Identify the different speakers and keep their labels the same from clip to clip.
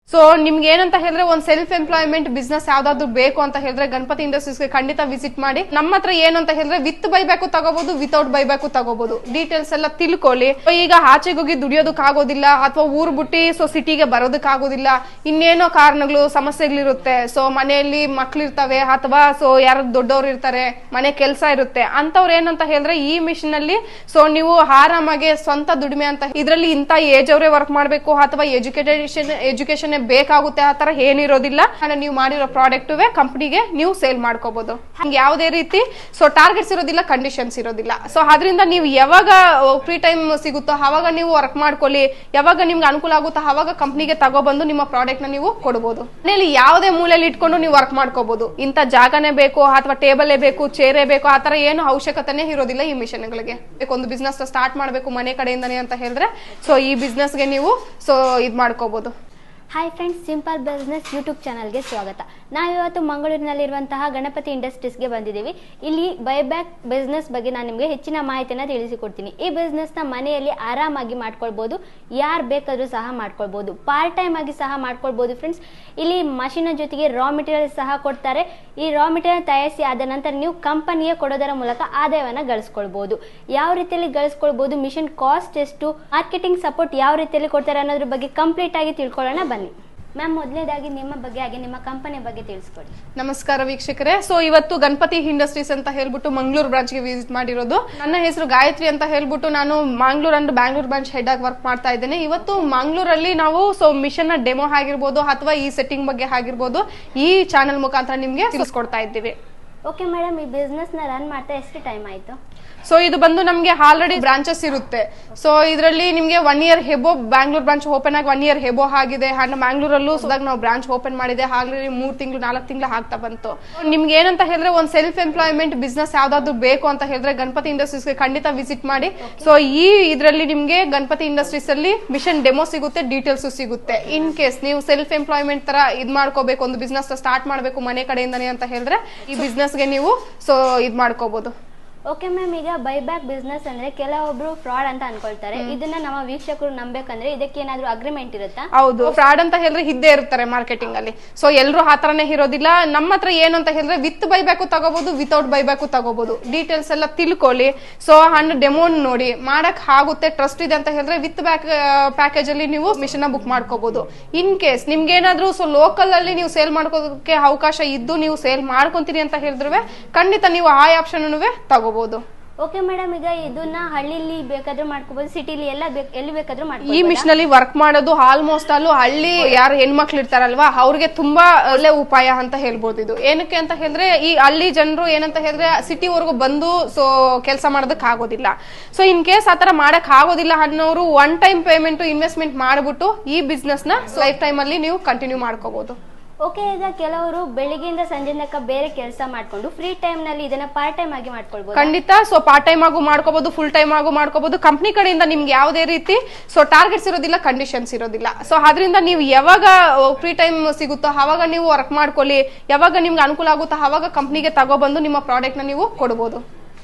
Speaker 1: So ನಿಮ್ಗೆ ಏನಂತ ಹೇಳಿದ್ರೆ ಒಂದ್ ಸೆಲ್ಫ್ ಎಂಪ್ಲಾಯ್ಮೆಂಟ್ ಬಿಸ್ನೆಸ್ ಯಾವ್ದಾದ್ರು ಬೇಕು ಅಂತ ಹೇಳಿದ್ರೆ ಗಣಪತಿ ಇಂಡಸ್ಟ್ರೀಸ್ಗೆ ಖಂಡಿತ ವಿಸಿಟ್ ಮಾಡಿ ನಮ್ಮ ಹತ್ರ ಏನಂತ ಹೇಳಿದ್ರೆ ವಿತ್ ಬೈಬೇಕು ತಗೋಬಹುದು ವಿತೌಟ್ ಬೈಬೇಕು ತಗೋಬಹುದು ಡೀಟೇಲ್ಸ್ ಎಲ್ಲ ತಿಳ್ಕೊಳ್ಳಿ So, ಈಗ ಆಚೆಗೆ ಹೋಗಿ ದುಡಿಯೋದಕ್ಕಾಗೋದಿಲ್ಲ ಅಥವಾ ಊರ್ ಬಿಟ್ಟಿ ಸೊ ಸಿಟಿಗೆ ಬರೋದಕ್ಕಾಗೋದಿಲ್ಲ ಇನ್ನೇನೋ ಕಾರಣಗಳು ಸಮಸ್ಯೆಗಳಿರುತ್ತೆ ಸೊ ಮನೆಯಲ್ಲಿ ಮಕ್ಳಿರ್ತವೆ ಅಥವಾ ಸೊ ಯಾರು ದೊಡ್ಡವ್ರು ಇರ್ತಾರೆ ಮನೆ ಕೆಲಸ ಇರುತ್ತೆ ಅಂತವ್ರು ಏನಂತ ಹೇಳಿದ್ರೆ ಈ ಮಿಷನ್ ಅಲ್ಲಿ ಸೊ ನೀವು ಆರಾಮಾಗಿ ಸ್ವಂತ ದುಡಿಮೆ ಅಂತ ಇದ್ರಲ್ಲಿ ಇಂತ ಏಜ್ ಅವರೇ ವರ್ಕ್ ಮಾಡ್ಬೇಕು ಅಥವಾ ಎಜುಕೇಟೇಷನ್ ಎಜುಕೇಶನ್ ಬೇಕಾಗುತ್ತೆ ಆ ತರ ಏನಿರೋದಿಲ್ಲ ಅಂದ್ರೆ ನೀವು ಮಾಡಿರೋ ಪ್ರಾಡಕ್ಟ್ ಕಂಪ್ನಿಗೆ ನೀವು ಸೇಲ್ ಮಾಡ್ಕೋಬಹುದು ಹಂಗೆ ಯಾವುದೇ ರೀತಿ ಸೊ ಟಾರ್ಗೆಟ್ಸ್ ಇರೋದಿಲ್ಲ ಕಂಡೀಷನ್ಸ್ ಇರೋದಿಲ್ಲ ಸೊ ಅದರಿಂದ ನೀವು ಯಾವಾಗ ಫ್ರೀ ಟೈಮ್ ಸಿಗುತ್ತೋ ಅವಾಗ ನೀವು ವರ್ಕ್ ಮಾಡ್ಕೊಳ್ಳಿ ಯಾವಾಗ ನಿಮ್ಗೆ ಅನುಕೂಲ ಆಗುತ್ತೋ ಅವಾಗ ಕಂಪ್ನಿಗೆ ತಗೊಬಂದು ನಿಮ್ಮ ಪ್ರಾಡಕ್ಟ್ ನ ನೀವು ಕೊಡಬಹುದು ಮನೇಲಿ ಯಾವುದೇ ಮೂಲೆಯಲ್ಲಿ ಇಟ್ಕೊಂಡು ನೀವು ವರ್ಕ್ ಮಾಡ್ಕೋಬಹುದು ಇಂಥ ಜಾಗನೇ ಬೇಕು ಅಥವಾ ಟೇಬಲೇ ಬೇಕು ಚೇರೇ ಬೇಕು ಆ ತರ ಏನು ಅವಶ್ಯಕತೆನೇ ಇರೋದಿಲ್ಲ ಈ ಮಿಷನ್ಗಳಿಗೆ ಒಂದು ಬಿಸ್ನೆಸ್ ಸ್ಟಾರ್ಟ್ ಮಾಡಬೇಕು ಮನೆ ಕಡೆಯಿಂದನೇ ಅಂತ ಹೇಳಿದ್ರೆ ಸೊ ಈ ಬಿಸ್ನೆಸ್ಗೆ ನೀವು ಸೊ ಇದ್ ಮಾಡ್ಕೋಬಹುದು
Speaker 2: hi friends simple business YouTube ಚಾನಲ್ಗೆ ಸ್ವಾಗತ ನಾವಿವತ್ತು ಮಂಗಳೂರಿನಲ್ಲಿರುವಂತಹ ಗಣಪತಿ ಇಂಡಸ್ಟ್ರೀಸ್ಗೆ ಬಂದಿದ್ದೀವಿ ಇಲ್ಲಿ ಬೈಬ್ಯಾಕ್ ಬಿಸ್ನೆಸ್ ಬಗ್ಗೆ ನಾನು ನಿಮಗೆ ಹೆಚ್ಚಿನ ಮಾಹಿತಿಯನ್ನು ತಿಳಿಸಿಕೊಡ್ತೀನಿ ಈ ಬಿಸ್ನೆಸ್ನ ಮನೆಯಲ್ಲಿ ಆರಾಮಾಗಿ ಮಾಡ್ಕೊಳ್ಬೋದು ಯಾರು ಬೇಕಾದರೂ ಸಹ ಮಾಡ್ಕೊಳ್ಬೋದು ಪಾರ್ಟ್ ಟೈಮ್ ಆಗಿ ಸಹ ಮಾಡ್ಕೊಳ್ಬೋದು ಫ್ರೆಂಡ್ಸ್ ಇಲ್ಲಿ ಮಷಿನ ಜೊತೆಗೆ ರಾ ಮೆಟೀರಿಯಲ್ ಸಹ ಕೊಡ್ತಾರೆ ಈ ರಾ ಮೆಟೀರಿಯಲ್ ತಯಾರಿಸಿ ಆದ ನಂತರ ನೀವು ಕಂಪನಿಗೆ ಕೊಡೋದರ ಮೂಲಕ ಆದಾಯವನ್ನು ಗಳಿಸ್ಕೊಳ್ಬೋದು ಯಾವ ರೀತಿಯಲ್ಲಿ ಗಳಿಸ್ಕೊಳ್ಬೋದು ಮಿಷನ್ ಕಾಸ್ಟ್ ಎಷ್ಟು ಮಾರ್ಕೆಟಿಂಗ್ ಸಪೋರ್ಟ್ ಯಾವ ರೀತಿಯಲ್ಲಿ ಕೊಡ್ತಾರೆ ಅನ್ನೋದ್ರ ಬಗ್ಗೆ ಕಂಪ್ಲೀಟ್ ಆಗಿ ತಿಳ್ಕೊಳ್ಳೋಣ ಬನ್ನಿ ಮ್ಯಾಮ್ ಮೊದಲನೇದಾಗಿ ನಿಮ್ಮ ಬಗ್ಗೆ ಹಾಗೆ ನಿಮ್ಮ ಕಂಪನಿ ಬಗ್ಗೆ ತಿಳಿಸ್ಕೊಡಿ
Speaker 1: ನಮಸ್ಕಾರ ವೀಕ್ಷಕರೇ ಸೊ ಇವತ್ತು ಗಣಪತಿ ಇಂಡಸ್ಟ್ರೀಸ್ ಅಂತ ಹೇಳ್ಬಿಟ್ಟು ಮಂಗಳೂರು ಬ್ರಾಂಚ್ಗೆ ವಿಸಿಟ್ ಮಾಡಿರೋದು ನನ್ನ ಹೆಸರು ಗಾಯತ್ರಿ ಅಂತ ಹೇಳ್ಬಿಟ್ಟು ನಾನು Mangaluru and Bangalore branch head ಆಗಿ ವರ್ಕ್ ಮಾಡ್ತಾ ಇದ್ದೇನೆ ಇವತ್ತು ಮಂಗಳೂರಲ್ಲಿ ನಾವು ಸೊ ಮಿಷನ್ ನ ಡೆಮೋ ಆಗಿರ್ಬೋದು ಅಥವಾ ಈ ಸೆಟ್ಟಿಂಗ್ ಬಗ್ಗೆ ಆಗಿರ್ಬೋದು ಈ ಚಾನೆಲ್ ಮುಖಾಂತರ ನಿಮ್ಗೆ ತಿಳಿಸ್ಕೊಡ್ತಾ ಇದ್ದೀವಿ
Speaker 2: ಓಕೆ ಮೇಡಮ್ ಈ ಬಿಸ್ನೆಸ್ನ ರನ್ ಮಾಡ್ತಾ ಎಷ್ಟು ಟೈಮ್ ಆಯಿತು
Speaker 1: ಸೊ ಇದು ಬಂದು ನಮ್ಗೆ ಆಲ್ರೆಡಿ ಬ್ರಾಂಚಸ್ ಇರುತ್ತೆ ಸೊ ಇದರಲ್ಲಿ ನಿಮ್ಗೆ ಒನ್ ಇಯರ್ ಹೆಬೋ ಬ್ಯಾಂಗ್ಳೂರ್ ಬ್ರಾಂಚ್ ಓಪನ್ ಆಗಿ ಒನ್ ಇಯರ್ ಹೆಬೋ ಆಗಿದೆ ಅಂಡ್ ಬ್ಯಾಂಗ್ಳೂರಲ್ಲೂ ಸುದಾಗ ನಾವು ಬ್ರಾಂಚ್ ಓಪನ್ ಮಾಡಿದೆ ಹಾಗೆ ಮೂರ್ ತಿಂಗಳು ನಾಲ್ಕು ತಿಂಗಳು ಆಗ್ತಾ ಬಂತು ನಿಮ್ಗೆ ಏನಂತ ಹೇಳಿದ್ರೆ ಒಂದ್ ಸೆಲ್ಫ್ ಎಂಪ್ಲಾಯ್ಮೆಂಟ್ ಬಿಸ್ನೆಸ್ ಯಾವ್ದಾದ್ರು ಬೇಕು ಅಂತ ಹೇಳಿದ್ರೆ ಗಣಪತಿ ಇಂಡಸ್ಟ್ರೀಸ್ಗೆ ಖಂಡಿತ ವಿಸಿಟ್ ಮಾಡಿ ಸೊ ಈ ಇದರಲ್ಲಿ ನಿಮ್ಗೆ ಗಣಪತಿ ಇಂಡಸ್ಟ್ರೀಸ್ ಅಲ್ಲಿ ಮಿಷನ್ ಡೆಮೋ ಸಿಗುತ್ತೆ ಡೀಟೇಲ್ಸ್ ಸಿಗುತ್ತೆ ಇನ್ ಕೇಸ್ ನೀವು ಸೆಲ್ಫ್ ಎಂಪ್ಲಾಯ್ಮೆಂಟ್ ತರ ಇದ್ ಮಾಡ್ಕೋಬೇಕು ಒಂದು ಬಿಸ್ನೆಸ್ ಸ್ಟಾರ್ಟ್ ಮಾಡಬೇಕು ಮನೆ ಕಡೆಯಿಂದನೇ ಅಂತ ಹೇಳಿದ್ರೆ ಈ ಬಿಸ್ನೆಸ್ಗೆ ನೀವು ಸೊ ಇದ್ ಮಾಡ್ಕೋಬಹುದು
Speaker 2: ಓಕೆ ಮ್ಯಾಮ್ ಈಗ ಬೈಬ್ಯಾಕ್ ಬಿಸ್ನೆಸ್ ಅಂದ್ರೆ ಕೆಲವೊಬ್ರು ಫ್ರಾಡ್ ಅಂತ ಅನ್ಕೊಳ್ತಾರೆ ಇದನ್ನ ನಮ್ಮ ವೀಕ್ಷಕರು ನಂಬೇಕಂದ್ರೆ ಇದಕ್ಕೆ ಏನಾದ್ರು ಅಗ್ರಿಮೆಂಟ್ ಇರುತ್ತಾ
Speaker 1: ಹೌದು ಫ್ರಾಡ್ ಅಂತ ಹೇಳಿದ್ರೆ ಇದ್ದೇ ಇರ್ತಾರೆ ಮಾರ್ಕೆಟಿಂಗ್ ಅಲ್ಲಿ ಸೊ ಎಲ್ರು ಆ ತರನೇ ಇರೋದಿಲ್ಲ ನಮ್ಮ ಹತ್ರ ಏನು ಅಂತ ಹೇಳಿದ್ರೆ ವಿತ್ ಬೈಬೇಕು ತಗೋಬಹುದು ವಿತೌಟ್ ಬೈಬೇಕು ತಗೋಬಹುದು ಡೀಟೇಲ್ಸ್ ಎಲ್ಲ ತಿಳ್ಕೊಳ್ಳಿ ಸೊ ಹಣ್ಣು ಡೆಮೋನ್ ನೋಡಿ ಮಾಡಕ್ ಆಗುತ್ತೆ ಟ್ರಸ್ಟ್ ಇದೆ ಅಂತ ಹೇಳಿದ್ರೆ ವಿತ್ ಬ್ಯಾಕ್ ಪ್ಯಾಕೇಜ್ ಅಲ್ಲಿ ನೀವು ಮಿಷನ್ ಬುಕ್ ಮಾಡ್ಕೋಬಹುದು ಇನ್ ಕೇಸ್ ನಿಮ್ಗೆ ಏನಾದ್ರು ಸೊ ಲೋಕಲ್ ಅಲ್ಲಿ ನೀವು ಸೇಲ್ ಮಾಡ್ಕೋದಕ್ಕೆ ಅವಕಾಶ ಇದ್ದು ನೀವು ಸೇಲ್ ಮಾಡ್ಕೊಂತೀನಿ ಅಂತ ಹೇಳಿದ್ರೆ ಖಂಡಿತ ನೀವು ಆ ಆಪ್ಷನ್ ತಗೋಬಹುದು
Speaker 2: ಓಕೆ ಮೇಡಮ್ ಈಗ ಇದನ್ನ ಹಳ್ಳಿಲಿ ಬೇಕಾದ್ರೂ ಮಾಡ್ಕೋಬಹುದು ಸಿಟಿಲಿ ಎಲ್ಲ ಬೇಕ್- ಎಲ್ಲಿ ಬೇಕಾದ್ರೂ
Speaker 1: ಈ
Speaker 2: ಮಾಡ್ಕೋಬಹುದು
Speaker 1: ಮಿಷನ್ ಅಲ್ಲಿ ವರ್ಕ್ ಮಾಡೋದು ಆಲ್ಮೋಸ್ಟ್ ಅಲ್ಲೂ ಹಳ್ಳಿ ಯಾರು ಹೆಣ್ಮಕ್ಳು ಇರ್ತಾರಲ್ವಾ ಅವ್ರಿಗೆ ತುಂಬಾ ಒಳ್ಳೆ ಉಪಾಯ ಅಂತ ಹೇಳ್ಬೋದು ಇದು ಏನಕ್ಕೆ ಅಂತ ಹೇಳಿದ್ರೆ ಈ ಹಳ್ಳಿ ಜನರು ಏನಂತ ಹೇಳಿದ್ರೆ ಸಿಟಿ ವರ್ಗು ಬಂದು ಸೊ ಕೆಲಸ ಮಾಡೋದಕ್ ಆಗೋದಿಲ್ಲ ಸೊ ಇನ್ ಕೇಸ್ ಆತರ ಮಾಡಕ್ ಆಗೋದಿಲ್ಲ ಅನ್ನೋರು ಒನ್ ಟೈಮ್ ಪೇಮೆಂಟ್ ಇನ್ವೆಸ್ಟ್ಮೆಂಟ್ ಮಾಡ್ಬಿಟ್ಟು ಈ ಬಿಸ್ನೆಸ್ ನ ಲೈಫ್ ಟೈಮ್ ಅಲ್ಲಿ ನೀವು ಕಂಟಿನ್ಯೂ ಮಾಡ್ಕೋಬಹುದು
Speaker 2: ಓಕೆ ಈಗ ಕೆಲವರು ಬೆಳಿಗ್ಗೆಯಿಂದ ಸಂಜೆ ತನಕ ಬೇರೆ ಕೆಲಸ ಮಾಡ್ಕೊಂಡು ಫ್ರೀ ಟೈಮ್ ನಲ್ಲಿ ಇದನ್ನ ಪಾರ್ಟ್ ಟೈಮ್ ಆಗಿ ಮಾಡ್ಕೊಳ್ಬಹುದು
Speaker 1: ಖಂಡಿತ ಸೊ ಪಾರ್ಟ್ ಟೈಮ್ ಆಗು ಮಾಡ್ಕೋಬಹುದು ಫುಲ್ ಟೈಮ್ ಆಗು ಮಾಡ್ಕೋಬಹುದು ಕಂಪ್ನಿ ಕಡೆಯಿಂದ ನಿಮ್ಗೆ ಯಾವುದೇ ರೀತಿ ಸೊ ಟಾರ್ಗೆಟ್ಸ್ ಇರೋದಿಲ್ಲ ಕಂಡೀಷನ್ಸ್ ಇರೋದಿಲ್ಲ ಸೊ ಅದರಿಂದ ನೀವು ಯಾವಾಗ ಫ್ರೀ ಟೈಮ್ ಸಿಗುತ್ತೋ ಅವಾಗ ನೀವು ವರ್ಕ್ ಮಾಡ್ಕೊಳ್ಳಿ ಯಾವಾಗ ನಿಮ್ಗೆ ಅನುಕೂಲ ಆಗುತ್ತೋ ಅವಾಗ ಕಂಪ್ನಿಗೆ ತಗೊಬಂದು ನಿಮ್ಮ ಪ್ರಾಡಕ್ಟ್ ನ ನೀವು ಕೊಡಬಹುದು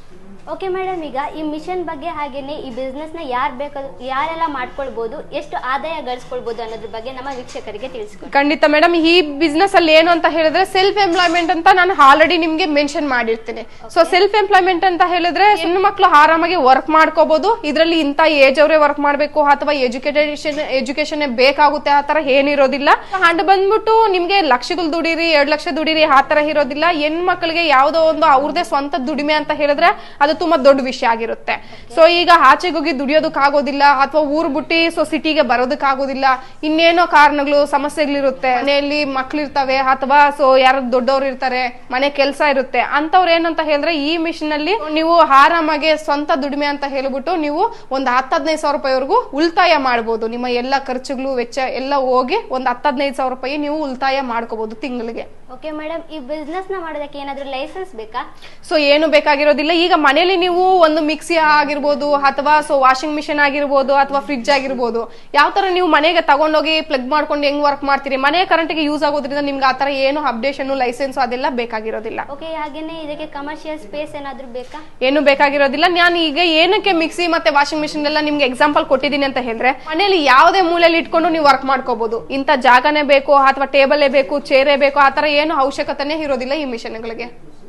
Speaker 2: ಓಕೆ ಮೇಡಮ್ ಈಗ ಈ ಮಿಷನ್ ಬಗ್ಗೆ ಹಾಗೇನೆ ಈ ಬಿಸ್ನೆಸ್ ನ ಯಾರು ಬೇಕಾದ್ರೂ ಯಾರೆಲ್ಲ ಮಾಡ್ಕೊಳ್ಬಹುದು ಎಷ್ಟು ಆದಾಯ ಗಳಿಸ್ಕೊಳ್ಬಹುದು ಅನ್ನೋದ್ರ ಬಗ್ಗೆ ನಮ್ಮ ವೀಕ್ಷಕರಿಗೆ ತಿಳಿಸ್ಕೊಡಿ
Speaker 1: ಖಂಡಿತ ಮೇಡಮ್ ಈ ಬಿಸ್ನೆಸ್ ಅಲ್ಲಿ ಏನು ಅಂತ ಹೇಳಿದ್ರೆ ಸೆಲ್ಫ್ ಎಂಪ್ಲಾಯ್ಮೆಂಟ್ ಅಂತ ನಾನು ಆಲ್ರೆಡಿ ನಿಮ್ಗೆ ಮೆನ್ಷನ್ ಮಾಡಿರ್ತೀನಿ ಸೊ ಸೆಲ್ಫ್ ಎಂಪ್ಲಾಯ್ಮೆಂಟ್ ಅಂತ ಹೇಳಿದ್ರೆ ಹೆಣ್ಣು ಮಕ್ಕಳು ಆರಾಮಾಗಿ ವರ್ಕ್ ಮಾಡ್ಕೋಬಹುದು ಇದರಲ್ಲಿ ಇಂತ ಏಜ್ ಅವರೇ ವರ್ಕ್ ಮಾಡ್ಬೇಕು ಅಥವಾ ಎಜುಕೇಟೇಷನ್ ಎಜುಕೇಶನ್ ಬೇಕಾಗುತ್ತೆ ಆ ತರ ಏನಿರೋದಿಲ್ಲ ಹಂಡ್ ಬಂದ್ಬಿಟ್ಟು ನಿಮ್ಗೆ ಲಕ್ಷಗಳು ದುಡೀರಿ ಎರಡ್ ಲಕ್ಷ ದುಡೀರಿ ಆ ತರ ಇರೋದಿಲ್ಲ ಹೆಣ್ ಮಕ್ಕಳಿಗೆ ಯಾವ್ದೋ ಒಂದು ಅವ್ರದೇ ಸ್ವಂತ ದುಡಿಮೆ ಅಂತ ಹೇಳಿದ್ರೆ ಅದು ತುಂಬಾ ದೊಡ್ಡ ವಿಷಯ ಆಗಿರುತ್ತೆ ಸೊ ಈಗ ಆಚೆಗೆ ಹೋಗಿ ದುಡಿಯೋದಕ್ಕಾಗೋದಿಲ್ಲ ಅಥವಾ ಊರ್ ಬಿಟ್ಟಿ ಸೊ ಸಿಟಿಗೆ ಬರೋದಕ್ಕಾಗೋದಿಲ್ಲ ಇನ್ನೇನೋ ಕಾರಣಗಳು ಸಮಸ್ಯೆಗಳಿರುತ್ತೆ ಮನೆಯಲ್ಲಿ ಮಕ್ಳಿರ್ತವೆ ಅಥವಾ ಸೊ ಯಾರು ದೊಡ್ಡವ್ರು ಇರ್ತಾರೆ ಮನೆ ಕೆಲಸ ಇರುತ್ತೆ ಅಂತವ್ರು ಏನಂತ ಹೇಳಿದ್ರೆ ಈ ಮಿಷನ್ ಅಲ್ಲಿ ನೀವು ಆರಾಮಾಗಿ ಸ್ವಂತ ದುಡಿಮೆ ಅಂತ ಹೇಳ್ಬಿಟ್ಟು ನೀವು ಒಂದು ಹತ್ತು ಹದಿನೈದು ಸಾವಿರ ರೂಪಾಯಿವರೆಗೂ ಉಳಿತಾಯ ಮಾಡ್ಬೋದು ನಿಮ್ಮ ಎಲ್ಲ ಖರ್ಚುಗಳು ವೆಚ್ಚ ಎಲ್ಲ ಹೋಗಿ ಒಂದು ಹತ್ತು ಹದಿನೈದು ಸಾವಿರ ರೂಪಾಯಿ ನೀವು ಉಳಿತಾಯ ಮಾಡ್ಕೋಬಹುದು ತಿಂಗಳಿಗೆ
Speaker 2: ಓಕೆ ಮೇಡಮ್ ಈ ಬಿಸ್ನೆಸ್ ನ ಮಾಡೋದಕ್ಕೆ ಏನಾದ್ರೂ ಲೈಸೆನ್ಸ್ ಬೇಕಾ
Speaker 1: ಸೊ ಏನು ಬೇಕಾಗಿರೋದಿಲ್ಲ ಈಗ ಮನೇಲಿ ನೀವು ಒಂದು ಮಿಕ್ಸಿ ಆಗಿರ್ಬೋದು ಅಥವಾ ಸೊ ವಾಷಿಂಗ್ ಮಿಷಿನ್ ಆಗಿರ್ಬೋದು ಅಥವಾ ಫ್ರಿಡ್ಜ್ ಆಗಿರ್ಬೋದು ಯಾವ ತರ ನೀವು ಮನೆಗೆ ತಗೊಂಡೋಗಿ ಪ್ಲಗ್ ಮಾಡ್ಕೊಂಡು ಹೆಂಗ್ ವರ್ಕ್ ಮಾಡ್ತೀರಿ ಮನೆ ಕರೆಂಟ್ಗೆ ಯೂಸ್ ಆಗೋದ್ರಿಂದ ನಿಮ್ಗೆ ಆ ತರ ಏನು ಅಪ್ಡೇಷನ್ ಲೈಸೆನ್ಸ್ ಅದೆಲ್ಲ ಬೇಕಾಗಿರೋದಿಲ್ಲ
Speaker 2: ಓಕೆ ಹಾಗೇನೆ ಇದಕ್ಕೆ ಕಮರ್ಷಿಯಲ್ ಸ್ಪೇಸ್ ಏನಾದ್ರೂ ಬೇಕಾ
Speaker 1: ಏನು ಬೇಕಾಗಿರೋದಿಲ್ಲ ನಾನು ಈಗ ಏನಕ್ಕೆ ಮಿಕ್ಸಿ ಮತ್ತೆ ವಾಷಿಂಗ್ ಮಿಷಿನ್ ಎಲ್ಲ ನಿಮ್ಗೆ ಎಕ್ಸಾಂಪಲ್ ಕೊಟ್ಟಿದ್ದೀನಿ ಅಂತ ಹೇಳಿದ್ರೆ ಮನೇಲಿ ಯಾವುದೇ ಮೂಲೆಯಲ್ಲಿ ಇಟ್ಕೊಂಡು ನೀವು ವರ್ಕ್ ಮಾಡ್ಕೋಬಹುದು ಇಂಥ ಜಾಗನೇ ಬೇಕು ಅಥವಾ ಟೇಬಲೇ ಬೇಕು ಚೇರೇ ಬೇಕು ಆ ತರ ಏನು ಅವಶ್ಯಕತೆನೇ ಇರೋದಿಲ್ಲ ಈ ಮಿಷನ್ಗಳಿಗೆ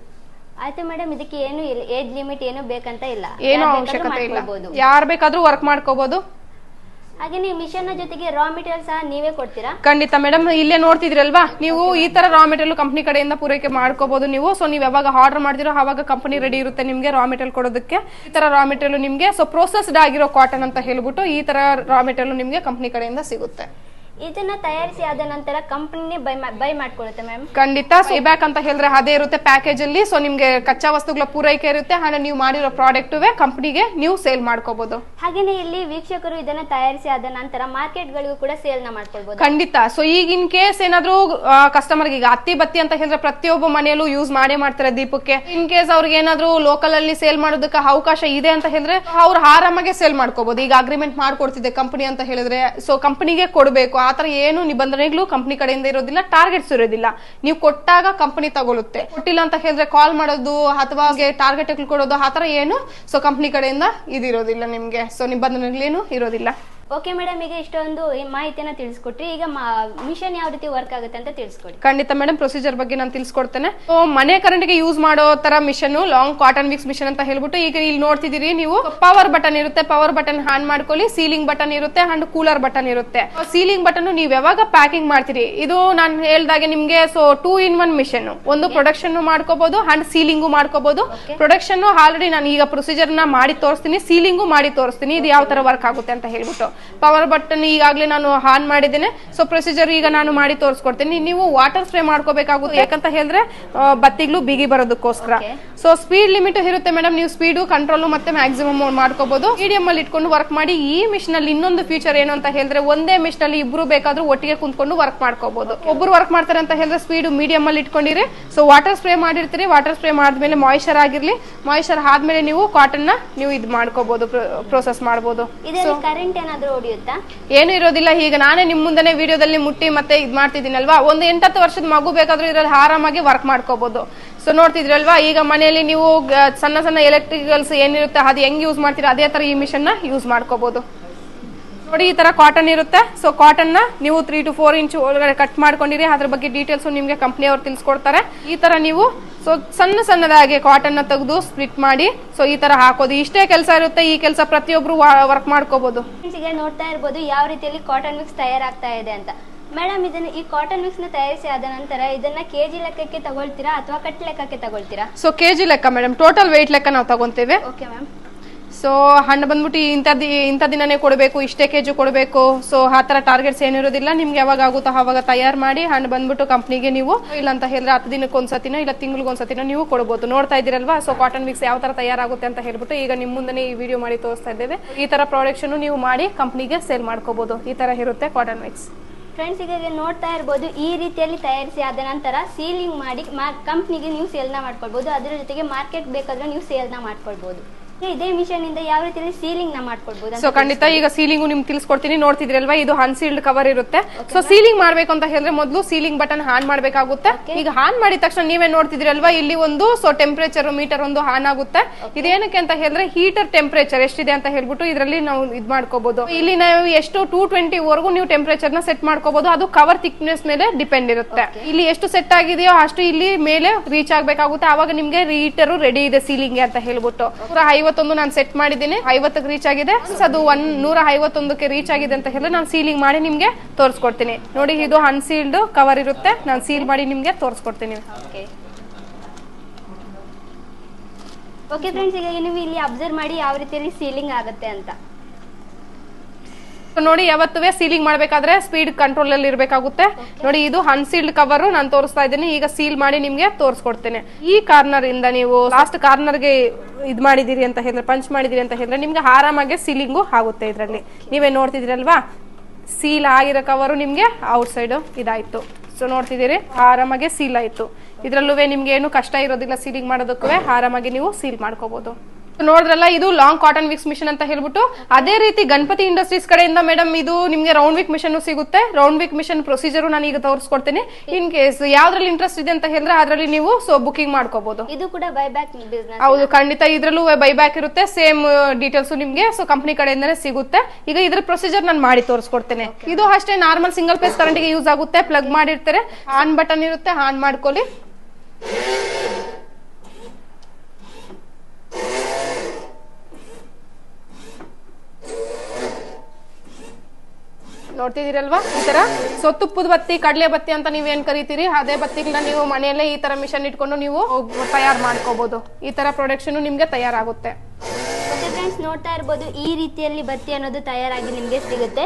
Speaker 2: ಆಯ್ತು ಮೇಡಮ್ ಇದಕ್ಕೆ ಏನು ಏಜ್ ಲಿಮಿಟ್ ಏನು ಬೇಕಂತ ಇಲ್ಲ
Speaker 1: ಏನು
Speaker 2: ಯಾರ್ ಬೇಕಾದ್ರೂ
Speaker 1: ಅವಶ್ಯಕತೆ ಇಲ್ಲ
Speaker 2: ಮಾಡ್ಕೊಳ್ಬೋದು.
Speaker 1: ಯಾರು ಬೇಕಾದ್ರೂ ವರ್ಕ್ ಮಾಡ್ಕೋಬಹುದು
Speaker 2: ಹಾಗೇನೆ ಈ ಮಿಷನ್ ನ ಜೊತೆಗೆ ರಾ ಮೆಟೀರಿಯಲ್ ಸಹ ನೀವೇ ಕೊಡ್ತೀರಾ
Speaker 1: ಖಂಡಿತ ಮೇಡಮ್ ಇಲ್ಲೇ ನೋಡ್ತಿದ್ರಲ್ವಾ ನೀವು ಈ ತರ ರಾ ಮೆಟೀರಿಯಲ್ ಕಂಪ್ನಿ ಕಡೆಯಿಂದ ಪೂರೈಕೆ ಮಾಡ್ಕೋಬಹುದು ನೀವು ಸೊ ನೀವು ಯಾವಾಗ ಆರ್ಡರ್ ಮಾಡ್ತಿರೋ ಅವಾಗ ಕಂಪನಿ ರೆಡಿ ಇರುತ್ತೆ ನಿಮ್ಗೆ ರಾ ಮೆಟೀರಿಯಲ್ ಕೊಡೋದಕ್ಕೆ ಈ ತರ ರಾ ಮೆಟೀರಿಯಲ್ ನಿಮ್ಗೆ ಸೊ ಪ್ರೋಸೆಸ್ಡ್ ಆಗಿರೋ ಕಾಟನ್ ಅಂತ ಹೇಳ್ಬಿಟ್ಟು ಈ ತರ ರಾ ಮೆಟೀರಿಯಲ್ ನಿಮ್ಗೆ ಕಂಪನಿ ಕಡೆಯಿಂದ ಸಿಗುತ್ತೆ
Speaker 2: ಇದನ್ನ ತಯಾರಿಸಿ ಆದ ನಂತರ ಕಂಪನಿನೇ ಬೈ ಬೈ ಮಾಡ್ಕೊಳ್ಳುತ್ತೆ ಮ್ಯಾಮ್
Speaker 1: ಖಂಡಿತ ಬ್ಯಾಕ್ ಅಂತ ಹೇಳಿದ್ರೆ ಅದೇ ಇರುತ್ತೆ ಪ್ಯಾಕೇಜ್ ಅಲ್ಲಿ ಸೊ ನಿಮ್ಗೆ ಕಚ್ಚಾ ವಸ್ತುಗಳ ಪೂರೈಕೆ ಇರುತ್ತೆ ಹಣ ನೀವು ಮಾಡಿರೋ ಪ್ರಾಡಕ್ಟ್ ಕಂಪನಿಗೆ ನೀವು ಸೇಲ್ ಮಾಡ್ಕೋಬಹುದು
Speaker 2: ಹಾಗೇನೆ ಇಲ್ಲಿ ವೀಕ್ಷಕರು ಇದನ್ನ ತಯಾರಿಸಿ ಆದ ನಂತರ ಮಾರ್ಕೆಟ್ ಗಳಿಗೂ ಕೂಡ ಸೇಲ್ ನ ಮಾಡ್ಕೊಳ್ಬಹುದು
Speaker 1: ಖಂಡಿತ ಸೊ ಈಗ ಇನ್ ಕೇಸ್ ಏನಾದ್ರು ಕಸ್ಟಮರ್ ಈಗ ಅತ್ತಿ ಬತ್ತಿ ಅಂತ ಹೇಳಿದ್ರೆ ಪ್ರತಿಯೊಬ್ಬ ಮನೆಯಲ್ಲೂ ಯೂಸ್ ಮಾಡೇ ಮಾಡ್ತಾರೆ ದೀಪಕ್ಕೆ ಇನ್ ಕೇಸ್ ಅವ್ರಿಗೆ ಏನಾದ್ರು ಲೋಕಲ್ ಅಲ್ಲಿ ಸೇಲ್ ಮಾಡೋದಕ್ಕೆ ಅವಕಾಶ ಇದೆ ಅಂತ ಹೇಳಿದ್ರೆ ಅವ್ರು ಆರಾಮಾಗೆ ಸೇಲ್ ಮಾಡ್ಕೋಬಹುದು ಈಗ ಅಗ್ರಿಮೆಂಟ್ ಮಾಡ್ಕೊಡ್ತಿದೆ ಕಂಪನಿ ಅಂತ ಹೇಳಿದ್ರೆ ಸೊ ಕಂಪನಿಗೆ ಕೊಡಬೇಕು ಆತರ ಏನು ನಿಬಂಧನೆಗಳು ಕಂಪನಿ ಕಡೆಯಿಂದ ಇರೋದಿಲ್ಲ ಟಾರ್ಗೆಟ್ಸ್ ಇರೋದಿಲ್ಲ ನೀವು ಕೊಟ್ಟಾಗ ಕಂಪನಿ ತಗೊಳುತ್ತೆ ಕೊಟ್ಟಿಲ್ಲ ಅಂತ ಹೇಳಿದ್ರೆ ಕಾಲ್ ಮಾಡೋದು ಅಥವಾ ಟಾರ್ಗೆಟ್ ಕೊಡೋದು ಆತರ ಏನು ಸೊ ಕಂಪನಿ ಕಡೆಯಿಂದ ಇದಿರೋದಿಲ್ಲ ನಿಮ್ಗೆ ಸೊ ನಿಬಂಧನೆಗಳೇನು ಇರೋದಿಲ್ಲ
Speaker 2: ಓಕೆ ಮೇಡಮ್ ಈಗ ಇಷ್ಟೊಂದು ಈ ಮಾಹಿತಿಯನ್ನ ತಿಳಿಸ್ಕೊಟ್ರಿ ಈಗ ಮಿಷನ್ ಯಾವ ರೀತಿ ವರ್ಕ್ ಆಗುತ್ತೆ ಅಂತ ತಿಳಿಸ್ಕೊಡಿ
Speaker 1: ಖಂಡಿತ ಮೇಡಮ್ ಪ್ರೊಸೀಜರ್ ಬಗ್ಗೆ ನಾನು ತಿಳಿಸ್ಕೊಡ್ತೇನೆ ಸೊ ಮನೆ ಕರೆಂಟ್ಗೆ ಯೂಸ್ ಮಾಡೋ ತರ machine long cotton wicks machine ಅಂತ ಹೇಳ್ಬಿಟ್ಟು ಈಗ ಇಲ್ಲಿ ನೋಡ್ತಿದ್ದೀರಿ ನೀವು ಪವರ್ ಬಟನ್ ಇರುತ್ತೆ ಪವರ್ ಬಟನ್ ಆನ್ ಮಾಡ್ಕೊಳ್ಳಿ ಸೀಲಿಂಗ್ ಬಟನ್ ಇರುತ್ತೆ ಅಂಡ್ ಕೂಲರ್ ಬಟನ್ ಇರುತ್ತೆ ಸೀಲಿಂಗ್ ಬಟನ್ ನೀವು ಯಾವಾಗ ಪ್ಯಾಕಿಂಗ್ ಮಾಡ್ತೀರಿ ಇದು ನಾನು ಹೇಳ್ದಾಗೆ ನಿಮ್ಗೆ so two in one machine ಒಂದು ಪ್ರೊಡಕ್ಷನ್ ಮಾಡ್ಕೋಬಹುದು ಅಂಡ್ ಸೀಲಿಂಗು ಮಾಡ್ಕೋಬಹುದು ಪ್ರೊಡಕ್ಷನ್ ಆಲ್ರೆಡಿ ನಾನು ಈಗ ಪ್ರೊಸೀಜರ್ ನ ಮಾಡಿ ತೋರಿಸ್ತೀನಿ ಸೀಲಿಂಗು ಮಾಡಿ ತೋರಿಸ್ತೀನಿ ಇದು ಯಾವ ತರ ವರ್ಕ್ ಆಗುತ್ತೆ ಅಂತ ಹೇಳ್ಬಿಟ್ಟು ಪವರ್ ಬಟನ್ ಈಗಾಗಲೇ ನಾನು ಆನ್ ಮಾಡಿದ್ದೇನೆ ಸೊ ಪ್ರೊಸೀಜರ್ ಈಗ ನಾನು ಮಾಡಿ ತೋರಿಸ್ಕೊಡ್ತೀನಿ ನೀವು ವಾಟರ್ ಸ್ಪ್ರೇ ಮಾಡ್ಕೋಬೇಕಾಗುತ್ತೆ ಯಾಕಂತ ಹೇಳಿದ್ರೆ ಆ, ಬತ್ತಿಗಳು ಬಿಗಿ ಬರೋದಕ್ಕೋಸ್ಕರ
Speaker 2: Okay.
Speaker 1: ಸೊ ಸ್ಪೀಡ್ ಲಿಮಿಟ್ ಇರುತ್ತೆ ಮೇಡಮ್ ನೀವು ಸ್ಪೀಡು ಕಂಟ್ರೋಲ್ ಮತ್ತೆ ಮ್ಯಾಕ್ಸಿಮಮ್ ಮಾಡ್ಕೋಬಹುದು ಮೀಡಿಯಂ ಅಲ್ಲಿ ಇಟ್ಕೊಂಡು ವರ್ಕ್ ಮಾಡಿ ಈ ಮಿಷನ್ ಅಲ್ಲಿ ಇನ್ನೊಂದು ಫೀಚರ್ ಏನು ಅಂತ ಹೇಳಿದ್ರೆ ಒಂದೇ ಮಿಷನ್ ಅಲ್ಲಿ ಇಬ್ರು ಬೇಕಾದ್ರೂ ಒಟ್ಟಿಗೆ ಕುಂತ್ಕೊಂಡು ವರ್ಕ್ ಮಾಡ್ಕೋಬಹುದು ಒಬ್ರು ವರ್ಕ್ ಮಾಡ್ತಾರೆ ಅಂತ ಹೇಳಿದ್ರೆ ಸ್ಪೀಡ್ ಮೀಡಿಯಂ ಅಲ್ಲಿ ಇಟ್ಕೊಂಡಿರಿ ಸೊ ವಾಟರ್ ಸ್ಪ್ರೇ ಮಾಡಿರ್ತೀರಿ ವಾಟರ್ ಸ್ಪ್ರೇ ಮಾಡಿದ್ಮೇಲೆ ಮಾಯಿಶ್ಚರ್ ಆಗಿರ್ಲಿ ಮಾಯಿಶ್ಚರ್ ಆದ್ಮೇಲೆ ನೀವು ಕಾಟನ್ ನ ನೀವು ಇದು ಮಾಡ್ಕೋಬಹುದು ಪ್ರೋಸೆಸ್ ಮಾಡಬಹುದು
Speaker 2: ಇದರಲ್ಲಿ ಕರೆಂಟ್ ಏನಾದ್ರೂ ಹೊಡಿಯುತ್ತಾ
Speaker 1: ಏನು ಇರೋದಿಲ್ಲ ಈಗ ನಾನೇ ನಿಮ್ ಮುಂದೆನೆ ವಿಡಿಯೋದಲ್ಲಿ ಮುಟ್ಟಿ ಮತ್ತೆ ಇದ್ ಮಾಡ್ತಿದ್ದೀನಲ್ವಾ ಒಂದು ಎಂಟತ್ತು ವರ್ಷದ ಮಗು ಬೇಕಾದ್ರೂ ಇದ್ರಲ್ಲಿ ಆರಾಮಾಗಿ ವರ್ಕ್ ಮಾಡ್ಕೋಬಹುದು ಸೊ ನೋಡ್ತಿದ್ರಲ್ವಾ ಈಗ ಮನೆಯಲ್ಲಿ ನೀವು ಗ- ಸಣ್ಣ ಸಣ್ಣ ಎಲೆಕ್ಟ್ರಿಕಲ್ಸ್ ಏನಿರುತ್ತೆ ಅದು ಹೆಂಗ್ ಯೂಸ್ ಮಾಡ್ತೀರಾ ಅದೇ ತರ ಈ ಮಿಷನ್ ನ ಯೂಸ್ ಮಾಡ್ಕೋಬಹುದು ನೋಡಿ ಈ ತರ ಕಾಟನ್ ಇರುತ್ತೆ ಸೊ ಕಾಟನ್ ನ ನೀವು ತ್ರೀ ಟು ಫೋರ್ ಇಂಚ್ ಒಳಗಡೆ ಕಟ್ ಮಾಡ್ಕೊಂಡಿರಿ ಅದ್ರ ಬಗ್ಗೆ ಡೀಟೇಲ್ಸ್ ನಿಮ್ಗೆ ಕಂಪ್ನಿ ಅವ್ರು ತಿಳಿಸ್ಕೊಡ್ತಾರೆ ಈ ತರ ನೀವು ಸೊ ಸಣ್ಣ ಸಣ್ಣದಾಗಿ ಕಾಟನ್ ನ ತೆಗೆದು ಸ್ಪ್ಲಿಟ್ ಮಾಡಿ ಸೊ ಈ ತರ ಹಾಕೋದು ಇಷ್ಟೇ ಕೆಲಸ ಇರುತ್ತೆ ಈ ಕೆಲಸ ಪ್ರತಿಯೊಬ್ರು ವರ್ಕ್ ಮಾಡ್ಕೋಬಹುದು
Speaker 2: Friends, ಈಗ ನೋಡ್ತಾ ಇರ್ಬೋದು ಯಾವ ರೀತಿಯಲ್ಲಿ ಕಾಟನ್ ಮಿಕ್ಸ್ ತಯಾರಾಗ್ತಾ ಇದೆ ಅಂತ ಮೇಡಮ್ ಇದನ್ನ ಈ ಕಾಟನ್ ಮಿಕ್ಸ್ ನ ತಯಾರಿಸಿ ಆದ ನಂತರ ಇದನ್ನ ಕೆಜಿ ಲೆಕ್ಕಕ್ಕೆ ತಗೊಳ್ತೀರಾ ಅಥವಾ ಕಟ್ ಲೆಕ್ಕಕ್ಕೆ ತಗೊಳ್ತೀರಾ
Speaker 1: ಸೊ ಕೆಜಿ ಲೆಕ್ಕ ಮೇಡಮ್ ಟೋಟಲ್ ವೆಯ್ಟ್ ಲೆಕ್ಕ ನಾವು ತಗೊಂತೇವೆ
Speaker 2: ಓಕೆ ಮ್ಯಾಮ್
Speaker 1: ಸೊ ಹಣ್ಣು ಬಂದ್ಬಿಟ್ಟು ಇಂಥದ್ದು ಇಂಥ ದಿನನೇ ಕೊಡಬೇಕು ಇಷ್ಟೇ ಕೆಜಿ ಕೊಡಬೇಕು ಸೊ ಆ ಥರ ಟಾರ್ಗೆಟ್ಸ್ ಏನಿರೋದಿಲ್ಲ ನಿಮ್ಗೆ ಯಾವಾಗ ಆಗುತ್ತೋ ಆವಾಗ ತಯಾರು ಮಾಡಿ ಹಣ್ಣು ಬಂದ್ಬಿಟ್ಟು ಕಂಪ್ನಿಗೆ ನೀವು ಇಲ್ಲ ಅಂತ ಹೇಳಿದ್ರೆ ಹತ್ತು ದಿನಕ್ಕೆ ಒಂದ್ಸತಿನೋ ಇಲ್ಲ ತಿಂಗ್ಳಿಗೆ ಒಂದ್ಸತಿನೋ ನೀವು ಕೊಡ್ಬೋದು ನೋಡ್ತಾ ಇದ್ದೀರಲ್ವಾ ಸೊ ಕಾಟನ್ ಮಿಕ್ಸ್ ಯಾವ ತರ ತಯಾರಾಗುತ್ತೆ ಅಂತ ಹೇಳ್ಬಿಟ್ಟು ಈಗ ನಿಮ್ಮ ಮುಂದೆ ಈ ವಿಡಿಯೋ ಮಾಡಿ ತೋರಿಸ್ತಾ ಇದ್ದೇವೆ ಈ ತರ ಪ್ರಾಡಕ್ಟ್ಸ್ ನೀವು ಮಾಡಿ ಕಂಪ್ನಿಗೆ ಸೇಲ್ ಮಾಡ್ಕೋಬಹುದು ಈ ತರ ಇರುತ್ತೆ ಕಾಟನ್ ಮಿಕ್ಸ್
Speaker 2: ಫ್ರೆಂಡ್ಸ್ ಈಗ ಇಲ್ಲಿ ನೋಡ್ತಾ ಇರ್ಬೋದು ಈ ರೀತಿಯಲ್ಲಿ ತಯಾರಿಸಿ ಆದ ನಂತರ ಸೀಲಿಂಗ್ ಮಾಡಿ ಕಂಪ್ನಿಗೆ ನೀವು ಸೇಲ್ನ ಮಾಡ್ಕೊಳ್ಬೋದು ಅದರ ಜೊತೆಗೆ ಮಾರ್ಕೆಟ್ ಬೇಕಾದ್ರೆ ನೀವು ಸೇಲ್ನ ಮಾಡ್ಕೊಳ್ಬೋದು ಇದೇ ಮಿಷನ್ ಇಂದ ಯಾವ ರೀತಿಯಲ್ಲಿ ಸೀಲಿಂಗ್ ನ ಮಾಡ್ಕೊಳ್ಬೋದು
Speaker 1: ಸೊ ಖಂಡಿತ ಈಗ ಸೀಲಿಂಗು ನಿಮ್ಗೆ ತಿಳಿಸ್ಕೊಡ್ತೀನಿ ನೋಡ್ತಿದ್ರಲ್ವಾ ಇದು ಅನ್ಸೀಲ್ಡ್ ಕವರ್ ಇರುತ್ತೆ ಸೊ ಸೀಲಿಂಗ್ ಮಾಡ್ಬೇಕು ಅಂತ ಹೇಳಿದ್ರೆ ಮೊದಲು ಸೀಲಿಂಗ್ ಬಟನ್ ಆನ್ ಮಾಡ್ಬೇಕಾಗುತ್ತೆ ಈಗ ಆನ್ ಮಾಡಿದ ತಕ್ಷಣ ನೀವೇ ನೋಡ್ತಿದ್ರಲ್ವಾ ಇಲ್ಲಿ ಒಂದು ಸೊ ಟೆಂಪರೇಚರ್ ಮೀಟರ್ ಒಂದು ಆನ್ ಆಗುತ್ತೆ ಇದೇನಕ್ಕೆ ಅಂತ ಹೇಳಿದ್ರೆ ಹೀಟರ್ ಟೆಂಪರೇಚರ್ ಎಷ್ಟಿದೆ ಅಂತ ಹೇಳ್ಬಿಟ್ಟು ಇದರಲ್ಲಿ ನಾವು ಇದ್ ಮಾಡ್ಕೋಬಹುದು ಇಲ್ಲಿ ನಾವು ಎಷ್ಟು ಟೂ ಟ್ವೆಂಟಿ ವರೆಗೂ ನೀವು ಟೆಂಪರೇಚರ್ ನ ಸೆಟ್ ಮಾಡ್ಕೋಬಹುದು ಅದು ಕವರ್ ಥಿಕ್ನೆಸ್ ಮೇಲೆ ಡಿಪೆಂಡ್ ಇರುತ್ತೆ ಇಲ್ಲಿ ಎಷ್ಟು ಸೆಟ್ ಆಗಿದೆಯೋ ಅಷ್ಟು ಇಲ್ಲಿ ಮೇಲೆ ರೀಚ್ ಆಗ್ಬೇಕಾಗುತ್ತೆ ಅವಾಗ ನಿಮ್ಗೆ ಹೀಟರ್ ರೆಡಿ ಇದೆ ಸೀಲಿಂಗ್ ಅಂತ ಹೇಳ್ಬಿಟ್ಟು ನೂರ ಐವತ್ತೊಂದು ನಾನು ಸೆಟ್ ಮಾಡಿದ್ದೀನಿ ಐವತ್ತಕ್ಕೆ ರೀಚ್ ಆಗಿದೆ ಅದು ಒಂದ್ ನೂರ ಐವತ್ತೊಂದಕ್ಕೆ ರೀಚ್ ಆಗಿದೆ ಅಂತ ಹೇಳಿದ್ರೆ ನಾನು ಸೀಲಿಂಗ್ ಮಾಡಿ ನಿಮ್ಗೆ ತೋರಿಸ್ಕೊಡ್ತೀನಿ ನೋಡಿ ಇದು ಅನ್ಸೀಲ್ಡ್ ಕವರ್ ಇರುತ್ತೆ ನಾನು ಸೀಲ್ ಮಾಡಿ ನಿಮ್ಗೆ ತೋರಿಸ್ಕೊಡ್ತೀನಿ
Speaker 2: ಓಕೆ ಓಕೆ ಫ್ರೆಂಡ್ಸ್ ಈಗ ನೀವು ಇಲ್ಲಿ ಅಬ್ಸರ್ವ್ ಮಾಡಿ ಯಾವ ರೀತಿಯಲ್ಲಿ ಸೀಲಿಂಗ್ ಆಗುತ್ತೆ ಅಂತ
Speaker 1: So ನೋಡಿ ಯಾವತ್ತುವೆ ಸೀಲಿಂಗ್ ಮಾಡ್ಬೇಕಾದ್ರೆ ಸ್ಪೀಡ್ ಕಂಟ್ರೋಲ್ ಅಲ್ಲಿ ಇರಬೇಕಾಗುತ್ತೆ ನೋಡಿ ಇದು ಅನ್ಸೀಲ್ಡ್ ಕವರ್ ನಾನು ತೋರಿಸ್ತಾ ಇದ್ದೀನಿ ಈಗ ಸೀಲ್ ಮಾಡಿ ನಿಮ್ಗೆ ತೋರಿಸ್ಕೊಡ್ತೇನೆ ಈ ಕಾರ್ನರ್ ಇಂದ ನೀವು ಲಾಸ್ಟ್ ಕಾರ್ನರ್ ಗೆ ಇದ್ ಮಾಡಿದಿರಿ ಅಂತ ಹೇಳಿದ್ರೆ ಪಂಚ್ ಮಾಡಿದಿರಿ ಅಂತ ಹೇಳಿದ್ರೆ ನಿಮ್ಗೆ ಆರಾಮಾಗಿ ಸೀಲಿಂಗು ಆಗುತ್ತೆ ಇದರಲ್ಲಿ ನೀವೇ ನೋಡ್ತಿದ್ರಲ್ವಾ ಸೀಲ್ ಆಗಿರೋ ಕವರು ನಿಮ್ಗೆ ಔಟ್ ಸೈಡ್ ಇದಾಯ್ತು ಸೊ ನೋಡ್ತಿದ್ದೀರಿ ಆರಾಮಾಗಿ ಸೀಲ್ ಆಯ್ತು ಇದ್ರಲ್ಲೂ ನಿಮ್ಗೆ ಏನು ಕಷ್ಟ ಇರೋದಿಲ್ಲ ಸೀಲಿಂಗ್ ಮಾಡೋದಕ್ಕೂ ಆರಾಮಾಗಿ ನೀವು ಸೀಲ್ ಮಾಡ್ಕೋಬಹುದು ನೋಡ್ರಲ್ಲ ಇದು ಲಾಂಗ್ ಕಾಟನ್ ವಿಕ್ಸ್ ಮಿಷನ್ ಅಂತ ಹೇಳ್ಬಿಟ್ಟು ಅದೇ ರೀತಿ ಗಣಪತಿ ಇಂಡಸ್ಟ್ರೀಸ್ ಕಡೆಯಿಂದ ಮೇಡಮ್ ಇದು ನಿಮ್ಗೆ ರೌಂಡ್ ವಿಕ್ ಮಿಷನ್ ಸಿಗುತ್ತೆ ರೌಂಡ್ ವಿಕ್ ಮಿಷನ್ ಪ್ರೊಸೀಜರ್ ನಾನು ಈಗ ತೋರಿಸ್ಕೊಡ್ತೀನಿ ಇನ್ ಕೇಸ್ ಯಾವ್ದ್ರಲ್ಲಿ ಇಂಟ್ರೆಸ್ಟ್ ಇದೆ ಅಂತ ಹೇಳಿದ್ರೆ ಅದ್ರಲ್ಲಿ ನೀವು ಸೊ ಬುಕಿಂಗ್ ಮಾಡ್ಕೋಬಹುದು
Speaker 2: ಇದು ಕೂಡ ಬೈಬ್ಯಾಕ್ ಬಿಸ್ನೆಸ್
Speaker 1: ಹೌದು ಖಂಡಿತ ಇದ್ರಲ್ಲೂ ಬೈಬ್ಯಾಕ್ ಇರುತ್ತೆ ಸೇಮ್ ಡೀಟೇಲ್ಸ್ ನಿಮ್ಗೆ ಸೊ ಕಂಪನಿ ಕಡೆಯಿಂದನೇ ಸಿಗುತ್ತೆ ಈಗ ಇದ್ರ ಪ್ರೊಸೀಜರ್ ನಾನು ಮಾಡಿ ತೋರಿಸ್ಕೊಡ್ತೇನೆ ಇದು ಅಷ್ಟೇ ನಾರ್ಮಲ್ ಸಿಂಗಲ್ ಪೇಸ್ ಕರೆಂಟ್ ಗೆ ಯೂಸ್ ಆಗುತ್ತೆ ಪ್ಲಗ್ ಮಾಡಿರ್ತಾರೆ ಆನ್ ಬಟನ್ ಇರುತ್ತೆ ಆನ್ ಮಾಡ್ಕೊಳ್ಳಿ ನೋಡ್ತಿದ್ದೀರಲ್ವಾ ಈ ತರ ಸೊ ತುಪ್ಪದ ಬತ್ತಿ ಕಡಲೆ ಬತ್ತಿ ಅಂತ ನೀವೇನ್ ಕರಿತೀರಿ ಅದೇ ಬತ್ತಿಗಳನ್ನ ನೀವು ಮನೆಯಲ್ಲೇ ಈ ತರ ಮಿಷನ್ ಇಟ್ಕೊಂಡು ನೀವು ತಯಾರು ಮಾಡ್ಕೋಬಹುದು ಈ ತರ ಪ್ರೊಡಕ್ಷನ್ ನಿಮ್ಗೆ ತಯಾರಾಗುತ್ತೆ
Speaker 2: ಓಕೆ ಫ್ರೆಂಡ್ಸ್ ನೋಡ್ತಾ ಇರ್ಬೋದು ಈ ರೀತಿಯಲ್ಲಿ ಬತ್ತಿ ಅನ್ನೋದು ತಯಾರಾಗಿ ನಿಮಗೆ ಸಿಗುತ್ತೆ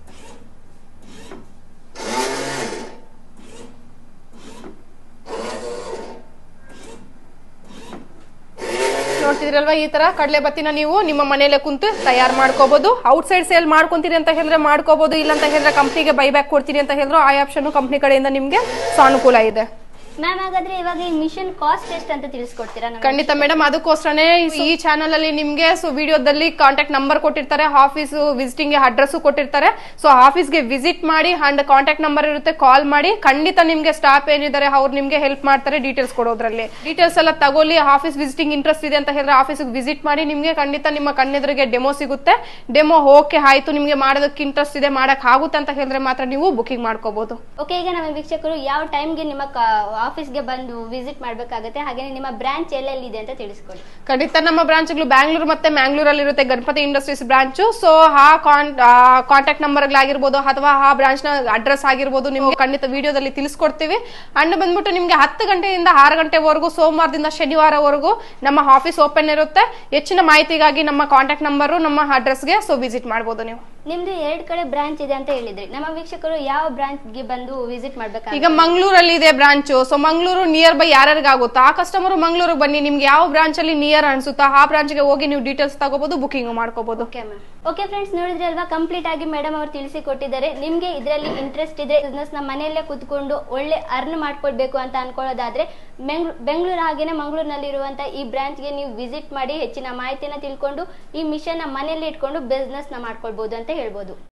Speaker 1: ನೋಡ್ತಿದ್ರಲ್ವಾ ಈ ತರ ಕಡಲೆ ಬತ್ತಿನ ನೀವು ನಿಮ್ಮ ಮನೆಯಲ್ಲೇ ಕುಂತು ತಯಾರು ಮಾಡ್ಕೋಬಹುದು ಔಟ್ ಸೈಡ್ ಸೇಲ್ ಮಾಡ್ಕೊಂತೀರಿ ಅಂತ ಹೇಳಿದ್ರೆ ಮಾಡ್ಕೋಬಹುದು ಇಲ್ಲ ಅಂತ ಹೇಳಿದ್ರೆ ಕಂಪ್ನಿಗೆ ಬೈಬ್ಯಾಕ್ ಕೊಡ್ತೀರಿ ಅಂತ ಹೇಳಿದ್ರು ಆ ಆಪ್ಷನ್ ಕಂಪ್ನಿ ಕಡೆಯಿಂದ ನಿಮ್ಗೆ ಸೊ ಅನುಕೂಲ ಇದೆ
Speaker 2: ಮ್ಯಾಮ್ ಹಾಗಾದ್ರೆ ಇವಾಗ ಈ ಮಿಷನ್ ಕಾಸ್ಟ್ ಎಷ್ಟು ಅಂತ ತಿಳಿಸ್ಕೊಡ್ತೀರಾ ನಮ್ಗೆ?
Speaker 1: ಖಂಡಿತ ಮೇಡಮ್ ಅದಕ್ಕೋಸ್ಕರನೇ ಈ ಚಾನಲ್ ಅಲ್ಲಿ ನಿಮ್ಗೆ ಸೊ ವಿಡಿಯೋದಲ್ಲಿ ಕಾಂಟ್ಯಾಕ್ಟ್ ನಂಬರ್ ಕೊಟ್ಟಿರ್ತಾರೆ ಆಫೀಸ್ ವಿಸಿಟಿಂಗ್ ಅಡ್ರೆಸ್ ಕೊಟ್ಟಿರ್ತಾರೆ ಸೊ ಆಫೀಸ್ಗೆ ವಿಸಿಟ್ ಮಾಡಿ ಅಂಡ್ ಕಾಂಟ್ಯಾಕ್ಟ್ ನಂಬರ್ ಇರುತ್ತೆ ಕಾಲ್ ಮಾಡಿ ಖಂಡಿತ ನಿಮ್ಗೆ ಸ್ಟಾಫ್ ಏನಿದ್ದಾರೆ ಅವ್ರು ನಿಮ್ಗೆ ಹೆಲ್ಪ್ ಮಾಡ್ತಾರೆ ಡೀಟೇಲ್ಸ್ ಕೊಡೋದ್ರಲ್ಲಿ ಡೀಟೇಲ್ಸ್ ಎಲ್ಲ ತಗೊಳ್ಳಿ ಆಫೀಸ್ ವಿಸಿಟಿಂಗ್ ಇಂಟ್ರೆಸ್ಟ್ ಇದೆ ಅಂತ ಹೇಳಿದ್ರೆ ಆಫೀಸ್ಗೆ ವಿಸಿಟ್ ಮಾಡಿ ನಿಮ್ಗೆ ಖಂಡಿತ ನಿಮ್ಮ ಕಣ್ಣೆದುರಿಗೆ ಡೆಮೋ ಸಿಗುತ್ತೆ ಡೆಮೋ ಓಕೆ ಆಯ್ತು ನಿಮ್ಗೆ ಮಾಡೋದಕ್ಕೆ ಇಂಟ್ರೆಸ್ಟ್ ಇದೆ ಮಾಡಕ್ ಆಗುತ್ತೆ ಅಂತ ಹೇಳಿದ್ರೆ ಮಾತ್ರ ನೀವು ಬುಕಿಂಗ್ ಮಾಡ್ಕೋಬಹುದು
Speaker 2: ಓಕೆ ಈಗ ನಮ್ಮ ವೀಕ್ಷಕರು ಯಾವ ಟೈಮ್ಗೆ ನಿಮ್ಮ ಆಫೀಸ್ಗೆ ಬಂದು ವಿಸಿಟ್ ಮಾಡಬೇಕಾಗುತ್ತೆ ಹಾಗೆ ನಿಮ್ಮ ಬ್ರಾಂಚ್ ಎಲ್ಲೆಲ್ಲಿ ಇದೆ ಅಂತ ತಿಳಿಸ್ಕೊಡಿ
Speaker 1: ಖಂಡಿತ ನಮ್ಮ ಬ್ರಾಂಚ್ಗಳು ಬ್ಯಾಂಗ್ಳೂರ್ ಮತ್ತೆ ಮ್ಯಾಂಗ್ಳೂರಲ್ಲಿ ಇರುತ್ತೆ ಗಣಪತಿ ಇಂಡಸ್ಟ್ರೀಸ್ ಬ್ರಾಂಚ್ ಸೊ ಆ ಕಾಂಟ್ಯಾಕ್ಟ್ ನಂಬರ್ಗಳಾಗಿರ್ಬೋದು ಅಥವಾ ಆ ಬ್ರಾಂಚ್ ನ ಅಡ್ರೆಸ್ ಆಗಿರ್ಬೋದು ನಿಮ್ಗೆ ಖಂಡಿತ ವಿಡಿಯೋದಲ್ಲಿ ತಿಳಿಸ್ಕೊಡ್ತೀವಿ ಅಂಡ್ ಬಂದ್ಬಿಟ್ಟು ನಿಮ್ಗೆ ಹತ್ತು ಗಂಟೆಯಿಂದ ಆರು ಗಂಟೆವರೆಗೂ ಸೋಮವಾರದಿಂದ ಶನಿವಾರವರೆಗೂ ನಮ್ಮ ಆಫೀಸ್ ಓಪನ್ ಇರುತ್ತೆ ಹೆಚ್ಚಿನ ಮಾಹಿತಿಗಾಗಿ ನಮ್ಮ ಕಾಂಟ್ಯಾಕ್ಟ್ ನಂಬರು ನಮ್ಮ ಅಡ್ರೆಸ್ಗೆ ಸೊ ವಿಸಿಟ್ ಮಾಡ್ಬೋದು ನೀವು
Speaker 2: ನಿಮ್ದು ಎರಡ್ ಕಡೆ ಬ್ರಾಂಚ್ ಇದೆ ಅಂತ ಹೇಳಿದ್ರಿ ನಮ್ಮ ವೀಕ್ಷಕರು ಯಾವ ಬ್ರಾಂಚ್ಗೆ ಬಂದು ವಿಸಿಟ್ ಮಾಡ್ಬೇಕಾಗುತ್ತೆ
Speaker 1: ಈಗ ಮಂಗಳೂರಲ್ಲಿ ಇದೆ branch so Mangaluru near by ಯಾರ್ಯಾರಿಗಾಗುತ್ತೋ ಆ ಕಸ್ಟಮರ್ ಮಂಗಳೂರಿಗೆ ಬನ್ನಿ ನಿಮ್ಗೆ ಯಾವ ಬ್ರಾಂಚ್ ಅಲ್ಲಿ ನಿಯರ್ ಅನ್ಸುತ್ತೋ ಆ ಬ್ರಾಂಚ್ಗೆ ಹೋಗಿ ನೀವು ಡೀಟೇಲ್ಸ್ ತಗೋಬಹುದು ಬುಕಿಂಗ್ ಮಾಡ್ಕೋಬಹುದು
Speaker 2: ಓಕೆ ಮ್ಯಾಮ್ ಓಕೆ ಫ್ರೆಂಡ್ಸ್ ನೋಡಿದ್ರೆ ಅಲ್ವಾ ಕಂಪ್ಲೀಟ್ ಆಗಿ ಮೇಡಮ್ ಅವರು ತಿಳಿಸಿ ಕೊಟ್ಟಿದ್ದಾರೆ ನಿಮ್ಗೆ ಇದರಲ್ಲಿ ಇಂಟ್ರೆಸ್ಟ್ ಇದೆ ಬಿಸ್ನೆಸ್ ನ ಮನೆಯಲ್ಲೇ ಕುತ್ಕೊಂಡು ಒಳ್ಳೆ ಅರ್ನ್ ಮಾಡ್ಕೊಳ್ಬೇಕು ಅಂತ ಅನ್ಕೊಳ್ಳೋದಾದ್ರೆ ಬೆಂಗ್ಳೂರು ಬೆಂಗಳೂರು ಹಾಗೇನೆ ಮಂಗಳೂರಿನಲ್ಲಿರುವಂತ ಈ ಬ್ರಾಂಚ್ಗೆ ನೀವು ವಿಸಿಟ್ ಮಾಡಿ ಹೆಚ್ಚಿನ ಮಾಹಿತಿನ ತಿಳ್ಕೊಂಡು ಈ ಮಿಷನ್ ನ ಮನೆಯಲ್ಲೇ ಇಟ್ಕೊಂಡು ಬಿಸ್ನೆಸ್ ನ ಮಾಡ್ಕೊಳ್ಬಹುದು ಅಂತ ಹೇಳ್ಬೋದು